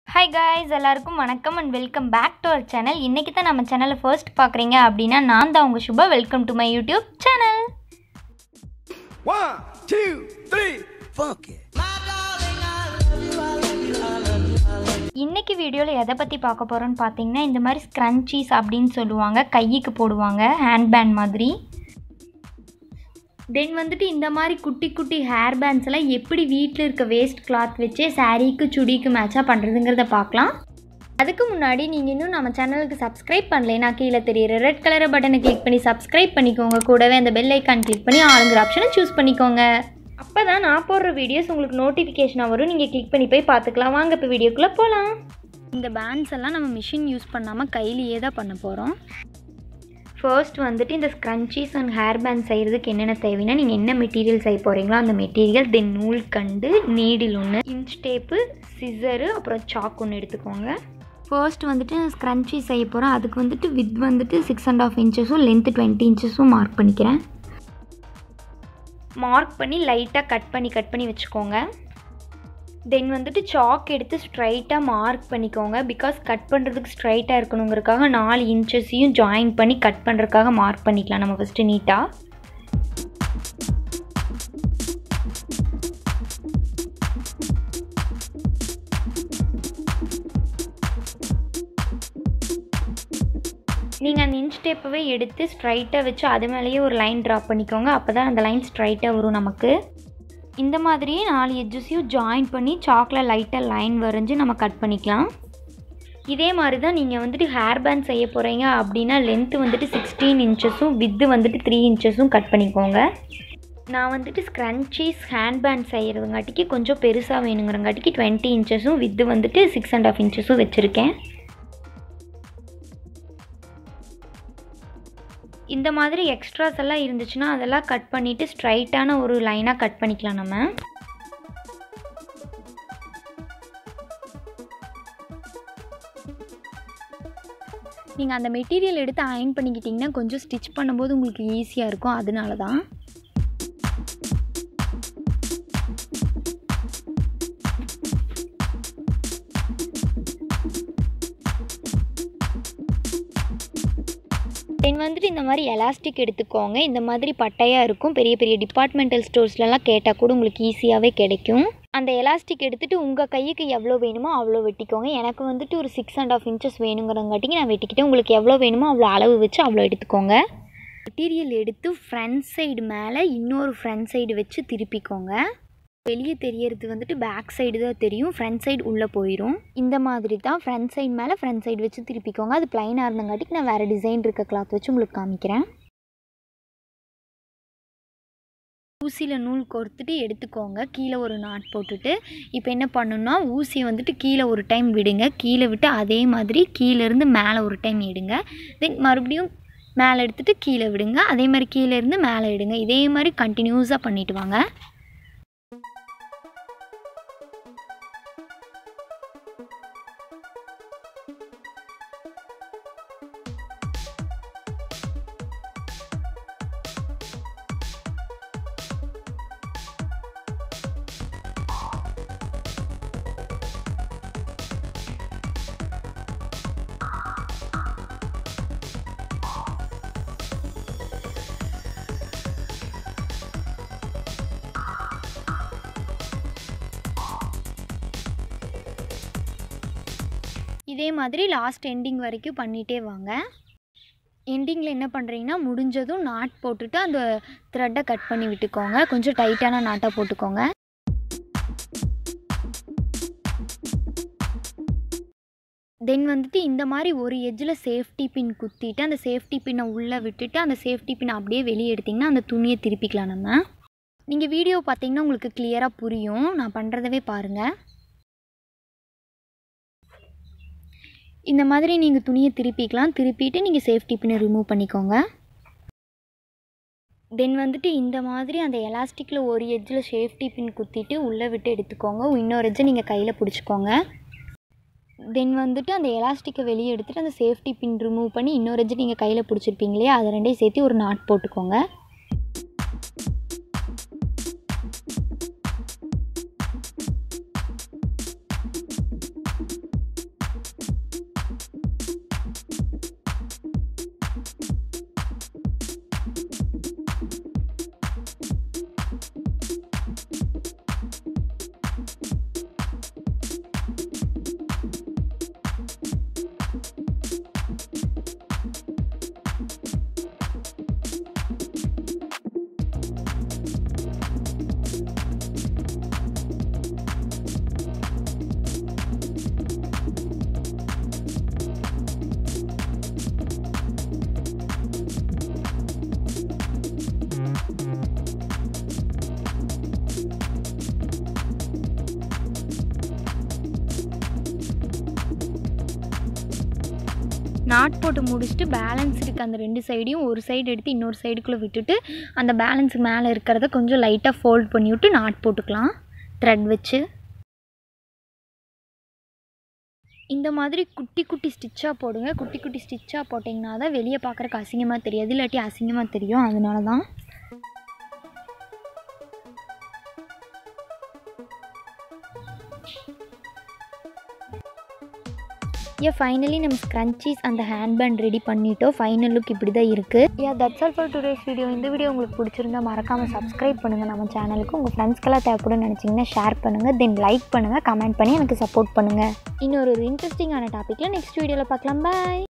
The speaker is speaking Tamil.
ஹாய் காய்ஸ் எல்லாருக்கும் வணக்கம் and welcome back to our channel இன்றைக்கி தான் நம்ம சேனலை ஃபர்ஸ்ட் பார்க்குறீங்க அப்படின்னா நான் தான் உங்கள் Subha welcome to my YouTube channel One, two, three, funk it. இன்னைக்கு வீடியோவில் எதை பற்றி பார்க்க போகிறோன்னு பார்த்தீங்கன்னா இந்த மாதிரி ஸ்க்ரன்ச்சீஸ் அப்படின்னு சொல்லுவாங்க கைக்கு போடுவாங்க ஹேண்ட் பேண்ட் மாதிரி தென் வந்துட்டு இந்த மாதிரி குட்டி குட்டி ஹேர் பேண்ட்ஸ் எல்லாம் எப்படி வீட்டில் இருக்க வேஸ்ட் கிளாத் வச்சே சாரீக்கு சுடிக்கு மேட்சாக பண்ணுறதுங்கிறத பார்க்கலாம் அதுக்கு முன்னாடி நீங்கள் இன்னும் நம்ம சேனலுக்கு சப்ஸ்கிரைப் பண்ணலைன்னா கீழே தெரியுற ரெட் கலர் பட்டனை கிளிக் பண்ணி சப்ஸ்கிரைப் பண்ணிக்கோங்க கூடவே அந்த பெல் ஐக்கான் கிளிக் பண்ணி ஆளுங்கிற ஆப்ஷனை சூஸ் பண்ணிக்கோங்க அப்போ தான் நான் போடுற வீடியோஸ் உங்களுக்கு நோட்டிஃபிகேஷனாக வரும் நீங்கள் கிளிக் பண்ணி போய் பார்த்துக்கலாம் வாங்க இப்போ வீடியோக்குள்ளே போகலாம் இந்த பேண்ட்ஸ் எல்லாம் நம்ம மிஷின் யூஸ் பண்ணாமல் கையிலேயே தான் பண்ண போகிறோம் ஃபர்ஸ்ட் வந்துட்டு இந்த ஸ்க்ரன்ச்சீஸ் அண்ட் ஹேர் பேண்ட் செய்கிறதுக்கு என்னென்ன தேவைன்னா நீங்கள் என்ன மெட்டீரியல் செய்ய போகிறீங்களோ அந்த மெட்டீரியல் தென் நூல் கண்டு நீடில் ஒன்று இன்ச் டேப்பு சிசரு அப்புறம் சாக் ஒன்று எடுத்துக்கோங்க ஃபர்ஸ்ட் வந்துட்டு ஸ்க்ரன்ச்சி செய்ய போகிறேன் அதுக்கு வந்துட்டு வித் வந்துட்டு சிக்ஸ் அண்ட் ஆஃப் இன்ச்சஸும் லென்த்து டுவெண்ட்டி இன்ச்சஸும் மார்க் பண்ணிக்கிறேன் மார்க் பண்ணி லைட்டாக கட் பண்ணி கட் பண்ணி வச்சுக்கோங்க தென் வந்துட்டு சாக் எடுத்து ஸ்ட்ரைட்டாக மார்க் பண்ணிக்கோங்க பிகாஸ் கட் பண்ணுறதுக்கு ஸ்ட்ரைட்டாக இருக்கணுங்கிறதுக்காக நாலு இன்ச்சஸையும் ஜாயின் பண்ணி கட் பண்ணுறதுக்காக மார்க் பண்ணிக்கலாம் நம்ம ஃபஸ்ட்டு நீட்டாக நீங்கள் அந்த இன்ச் டேப்பவே எடுத்து ஸ்ட்ரைட்டாக வச்சு அது மேலேயே ஒரு லைன் ட்ரா பண்ணிக்கோங்க அப்போ தான் அந்த லைன் ஸ்ட்ரைட்டாக வரும் நமக்கு இந்த மாதிரியே நாலு எட்ஜஸையும் ஜாயின் பண்ணி சாக்கில் லைட்டாக லைன் வரைஞ்சி நம்ம கட் பண்ணிக்கலாம் இதே மாதிரி தான் நீங்கள் வந்துட்டு ஹேர் பேண்ட் செய்ய போகிறீங்க அப்படின்னா லென்த்து வந்துட்டு சிக்ஸ்டீன் இன்ச்சஸும் வித்து வந்துட்டு த்ரீ இன்ச்சஸும் கட் பண்ணிக்கோங்க நான் வந்துட்டு ஸ்க்ரன்ச்சீஸ் ஹேண்ட் பேண்ட் செய்கிறதுங்காட்டிக்கு கொஞ்சம் பெருசாக வேணுங்கிறங்காட்டிக்கு டுவெண்ட்டி இன்ச்சஸும் வித்து வந்துட்டு சிக்ஸ் அண்ட் ஆஃப் இன்ச்சஸும் வச்சுருக்கேன் இந்த மாதிரி எக்ஸ்ட்ராஸ் எல்லாம் இருந்துச்சுன்னா அதெல்லாம் கட் பண்ணிவிட்டு ஸ்ட்ரைட்டான ஒரு லைனாக கட் பண்ணிக்கலாம் நம்ம நீங்கள் அந்த மெட்டீரியல் எடுத்து அயன் பண்ணிக்கிட்டிங்கன்னா கொஞ்சம் ஸ்டிச் பண்ணும்போது உங்களுக்கு ஈஸியாக இருக்கும் அதனால தான் தென் வந்துட்டு இந்த மாதிரி எலாஸ்டிக் எடுத்துக்கோங்க இந்த மாதிரி பட்டையாக இருக்கும் பெரிய பெரிய டிபார்ட்மெண்டல் ஸ்டோர்ஸ்லலாம் கேட்டால் கூட உங்களுக்கு ஈஸியாகவே கிடைக்கும் அந்த எலாஸ்டிக் எடுத்துகிட்டு உங்கள் கைக்கு எவ்வளோ வேணுமோ அவ்வளோ வெட்டிக்கோங்க எனக்கு வந்துட்டு ஒரு சிக்ஸ் அண்ட் ஆஃப் இன்ச்சஸ் வேணுங்கிறங்காட்டிக்கு நான் வெட்டிக்கிட்டேன் உங்களுக்கு எவ்வளோ வேணுமோ அவ்வளோ அளவு வச்சு அவ்வளோ எடுத்துக்கோங்க மெட்டீரியல் எடுத்து ஃப்ரண்ட் சைடு மேலே இன்னொரு ஃப்ரண்ட் சைடு வச்சு திருப்பிக்கோங்க வெளியே தெரியறது வந்துட்டு பேக் சைடு தான் தெரியும் ஃப்ரண்ட் சைடு உள்ளே போயிடும் இந்த மாதிரி தான் ஃப்ரண்ட் சைடு மேலே ஃப்ரண்ட் சைடு வச்சு திருப்பிக்கோங்க அது ப்ளைனாக இருந்தங்காட்டிக்கு நான் வேறு டிசைன் இருக்க கிளாத் வச்சு உங்களுக்கு காமிக்கிறேன் ஊசியில் நூல் கோர்த்துட்டு எடுத்துக்கோங்க கீழே ஒரு நாட் போட்டுட்டு இப்போ என்ன பண்ணணும்னா ஊசியை வந்துட்டு கீழே ஒரு டைம் விடுங்க கீழே விட்டு அதே மாதிரி கீழேருந்து மேலே ஒரு டைம் எடுங்க தென் மறுபடியும் மேலே எடுத்துகிட்டு கீழே விடுங்க அதே மாதிரி கீழே இருந்து மேலே எடுங்க இதே மாதிரி கண்டினியூஸாக பண்ணிட்டு வாங்க இதே மாதிரி லாஸ்ட் எண்டிங் வரைக்கும் பண்ணிகிட்டே வாங்க எண்டிங்கில் என்ன பண்ணுறீங்கன்னா முடிஞ்சதும் நாட் போட்டுட்டு அந்த த்ரெட்டை கட் பண்ணி விட்டுக்கோங்க கொஞ்சம் டைட்டான நாட்டாக போட்டுக்கோங்க தென் வந்துட்டு இந்த மாதிரி ஒரு எட்ஜில் சேஃப்டி பின் குத்திட்டு அந்த சேஃப்டி பின்னை உள்ளே விட்டுட்டு அந்த சேஃப்டி பின்னை அப்படியே வெளியே எடுத்திங்கன்னா அந்த துணியை திருப்பிக்கலாம் நம்ம நீங்கள் வீடியோ பார்த்தீங்கன்னா உங்களுக்கு கிளியராக புரியும் நான் பண்ணுறதவே பாருங்கள் இந்த மாதிரி நீங்கள் துணியை திருப்பிக்கலாம் திருப்பிட்டு நீங்கள் சேஃப்டி பின்னை ரிமூவ் பண்ணிக்கோங்க தென் வந்துட்டு இந்த மாதிரி அந்த எலாஸ்டிக்கில் ஒரு எட்ஜில் சேஃப்டி பின் குத்திட்டு உள்ளே விட்டு எடுத்துக்கோங்க இன்னொரு எட்ஜை நீங்கள் கையில் பிடிச்சிக்கோங்க தென் வந்துட்டு அந்த எலாஸ்டிக்கை வெளியே எடுத்துகிட்டு அந்த சேஃப்டி பின் ரிமூவ் பண்ணி இன்னொரு எட்ஜை நீங்கள் கையில் பிடிச்சிருப்பீங்க இல்லையா அதை ரெண்டையும் சேர்த்து ஒரு நாட் போட்டுக்கோங்க நாட் போட்டு முடிச்சுட்டு பேலன்ஸ் இருக்க அந்த ரெண்டு சைடையும் ஒரு சைடு எடுத்து இன்னொரு சைடுக்குள்ளே விட்டுட்டு அந்த பேலன்ஸுக்கு மேலே இருக்கிறத கொஞ்சம் லைட்டாக ஃபோல்ட் பண்ணி விட்டு நாட் போட்டுக்கலாம் த்ரெட் வச்சு இந்த மாதிரி குட்டி குட்டி ஸ்டிச்சாக போடுங்க குட்டி குட்டி ஸ்டிச்சாக போட்டிங்கன்னா தான் வெளியே பார்க்குறக்கு அசிங்கமாக தெரியாது இல்லாட்டி அசிங்கமாக தெரியும் அதனால தான் யா ஃபைனலி நம்ம ஸ்க்ரன்ச்சீஸ் அந்த ஹேண்ட் பேண்ட் ரெடி பண்ணிட்டோம் ஃபைனல் லுக் இப்படி தான் இருக்குது yeah that's all for today's video இந்த வீடியோ உங்களுக்கு பிடிச்சிருந்தா மறக்காமல் சப்ஸ்கிரைப் பண்ணுங்கள் நம்ம சேனலுக்கு உங்கள் ஃப்ரெண்ட்ஸ்க்கெல்லாம் தேவைப்படும் நினச்சிங்கன்னா ஷேர் பண்ணுங்கள் தென் லைக் பண்ணுங்கள் கமெண்ட் பண்ணி எனக்கு சப்போர்ட் பண்ணுங்கள் இன்னொரு ஒரு இன்ட்ரெஸ்டிங்கான டாப்பிக்கில் நெக்ஸ்ட் வீடியோவில் பார்க்கலாம் பாய்